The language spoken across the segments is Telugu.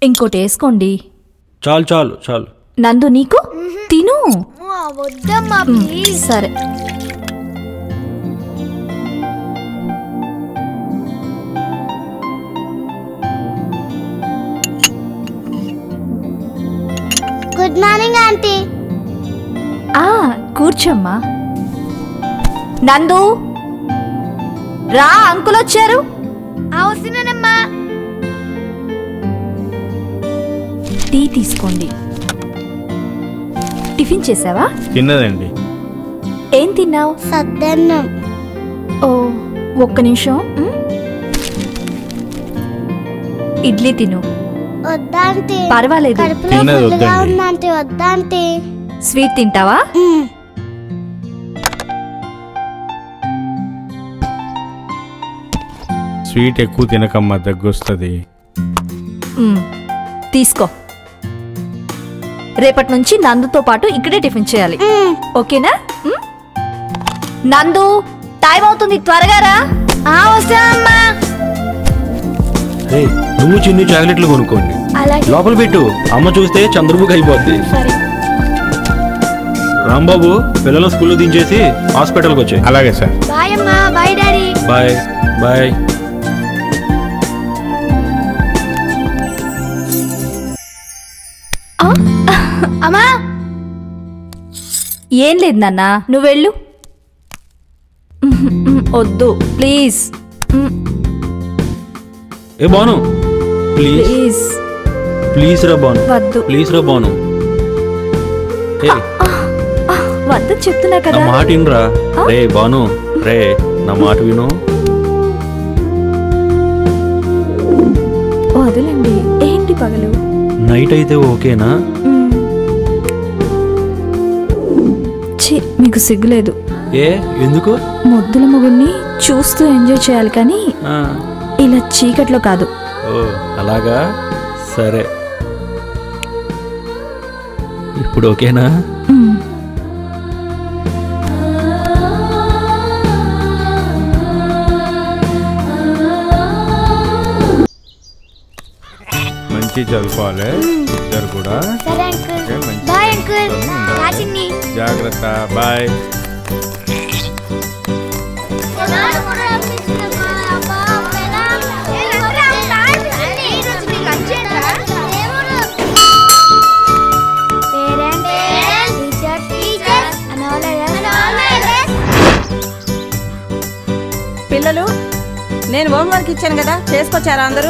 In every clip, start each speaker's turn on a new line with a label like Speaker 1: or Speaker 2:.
Speaker 1: ఇంకోటి వేసుకోండి
Speaker 2: చాలు చాలు చాలు
Speaker 1: నందు నీకు తిను
Speaker 3: అమ్మా, వద్దమ్మా ప్లీజ్
Speaker 1: సరే
Speaker 3: గుడ్ మార్నింగ్ ఆంటీ
Speaker 1: ఆ కూర్చోమ్మా నందు రా అంకుల్ వచ్చారు
Speaker 3: వస్తున్నానమ్మా
Speaker 1: టీ తీసుకోండి టిఫిన్ చేసావా
Speaker 2: తిన్నదండి
Speaker 1: ఏం తిన్నావు
Speaker 3: సద్దన్నం
Speaker 1: ఓ ఒక్క నిమిషం ఉమ్. ఇడ్లీ తిను
Speaker 3: వద్దా ఆంటీ
Speaker 1: పర్వాలేదు
Speaker 3: కడుపులో
Speaker 2: తిన్నది
Speaker 3: ఫుల్గా
Speaker 2: వద్దండి.
Speaker 3: ఉందంటే వద్దా ఆంటీ
Speaker 1: స్వీట్ తింటావా
Speaker 3: మ్మ్.
Speaker 2: స్వీట్ ఎక్కువ తినకమ్మా దగ్గొస్తుంది
Speaker 1: ఉమ్, తీసుకో రేపటి నుంచి నందుతో పాటు ఇక్కడే టిఫిన్ చేయాలి
Speaker 3: మ్మ్.
Speaker 1: ఓకేనా ఉమ్? నందు టైం అవుతుంది త్వరగా రా
Speaker 3: ఆ వస్తానమ్మా
Speaker 2: రేయ్, నువ్వు చిన్ని చాక్లెట్లు కొనుక్కోండి
Speaker 3: అలాగే
Speaker 2: లోపల పెట్టు అమ్మ చూస్తే చంద్రముఖి అయిపోద్ది
Speaker 3: సరే
Speaker 2: రాంబాబు పిల్లల స్కూల్లో దించేసి హాస్పిటల్కి వచ్చాయి అలాగే సార్
Speaker 3: బాయ్ అమ్మా బాయ్ డాడీ
Speaker 2: బాయ్ బాయ్
Speaker 3: అమ్మా
Speaker 1: ఏం లేదు నాన్న నువ్వు వెళ్ళు ఉమ్, ఉమ్, వద్దు ప్లీజ్ ఉమ్,
Speaker 2: ఏ బాను ప్లీజ్
Speaker 1: ప్లీజ్
Speaker 2: ప్లీజ్ రా బాను
Speaker 1: వద్దు
Speaker 2: ప్లీజ్ రా బాను ఏ
Speaker 1: ఆ, వద్దని చెప్తున్నా
Speaker 2: నా
Speaker 1: కదా
Speaker 2: మాట వినరా రే బాను రే నా మాట విను
Speaker 1: వదలండి ఏంటి పగలు
Speaker 2: నైట్ అయితే ఓకేనా
Speaker 1: ఉమ్. ఛీ మీకు సిగ్గులేదు
Speaker 2: ఏ ఎందుకు
Speaker 1: ముద్దుల మొగుడిని చూస్తూ ఎంజాయ్ చేయాలి కానీ
Speaker 2: ఆ,
Speaker 1: ఇలా చీకట్లో కాదు
Speaker 2: ఓ అలాగా సరే ఇప్పుడు ఓకేనా
Speaker 1: ఉమ్.
Speaker 2: మంచి చదువుకోవాలి ఇద్దరు కూడా
Speaker 3: సరే అంకుల్
Speaker 2: ఓకే, మంచి
Speaker 3: బాయ్ అంకుల్
Speaker 2: చదువుకొని ఉండాలి.
Speaker 3: రాచిన్ని
Speaker 2: జాగ్రత్త బాయ్
Speaker 4: పిల్లలు నేను హోంవర్క్ ఇచ్చాను కదా చేసుకొచ్చారా అందరూ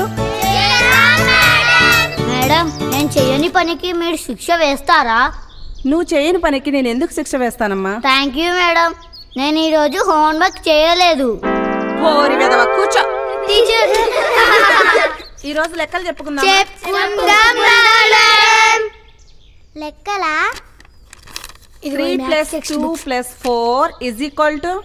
Speaker 3: మేడం నేను చెయ్యని పనికి మీరు శిక్ష వేస్తారా
Speaker 4: నువ్వు చేయని పనికి నేను ఎందుకు శిక్ష వేస్తానమ్మా
Speaker 3: థ్యాంక్ యూ మేడం నేను ఈరోజు హోంవర్క్ చేయలేదు
Speaker 4: ఓరి విధవ కూర్చో
Speaker 3: టీచర్
Speaker 4: ఈ రోజు లెక్కలు చెప్పుకుందాం
Speaker 3: చెప్పుకుందాం మేడం లెక్కలా
Speaker 4: three plus two plus four is equal to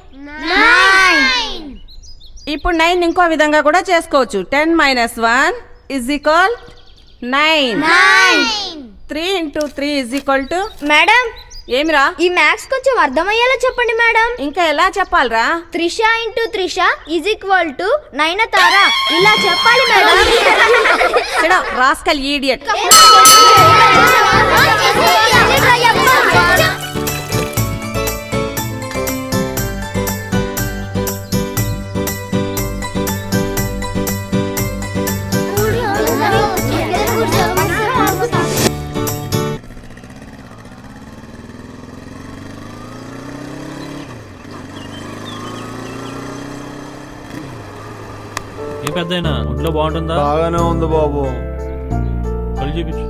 Speaker 4: ఇప్పుడు నైన్ ఇంకో విధంగా కూడా చేసుకోవచ్చు ten minus one is equal nine three into three is equal to
Speaker 3: madam
Speaker 4: ఏమిరా
Speaker 3: ఈ మ్యాథ్స్ కొంచెం అర్థమయ్యేలా చెప్పండి మేడం
Speaker 4: ఇంకా ఎలా చెప్పాలిరా
Speaker 3: Trisha into Trisha is equal to Nayanthara ఇలా చెప్పాలి మేడం
Speaker 4: రాస్కల్ ఈడియట్
Speaker 2: ఏ పెద్ద ఒంట్లో బాగుంటుందా
Speaker 5: బాగానే ఉంది బాబు
Speaker 2: కళ్ళు చూపించు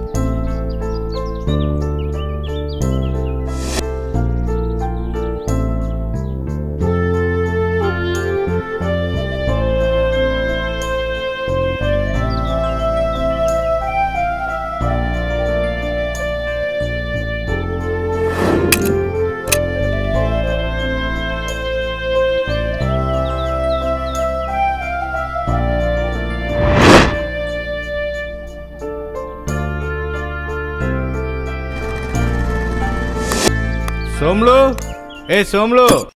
Speaker 5: సోమ్లు ఏ సోమ్లు